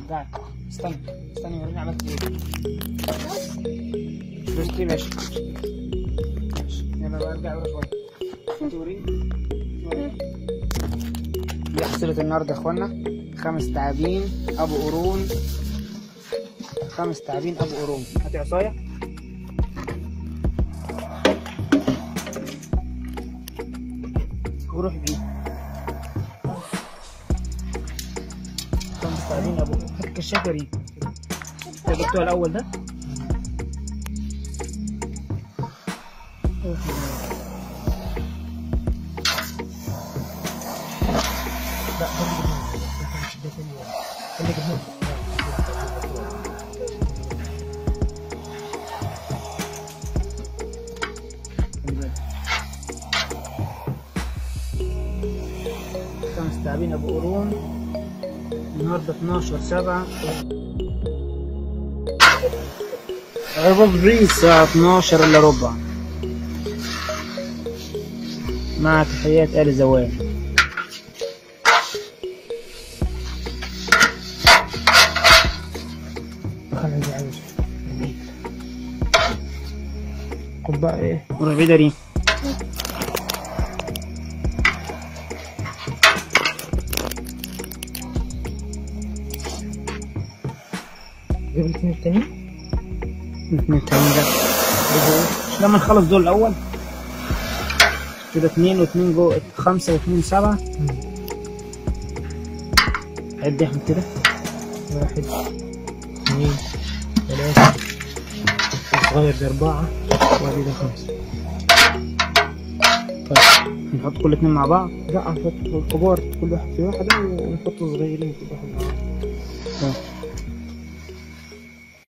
قاعد استنى استنى وريني عملت ايه دوستي ماشي ماشي يلا بقى ارجع ورا شويه توريني وريني. دي حصيلة النهارده يا اخوانا خمس تعابين ابو قرون خمس تعابين ابو قرون هاتي عصايه وروح بيه خمس تعابين ابو قرون هات الكشاف وريني انت جبتوها الاول ده لا خلي جبنه خلي جبنه خمس تعابين ابو قرون النهارده 12 7 ربع الساعة 12 الا ربع مع تحيات آل زوال خلي دي عايز خد بقى ايه روح بعيد ريم جيب الاثنين التانيين الاثنين التانيين ده مش لما نخلص دول الأول كده اتنين واتنين جو خمسة واتنين سبعة عد يا أحمد كده واحد اثنين ثلاثة الصغير ده أربعة وادي ده خمسة طيب نحط كل اتنين مع بعض لا هنحط الكبار كل واحد في واحدة ونحط الصغيرين كل واحد مع بعض. طيب.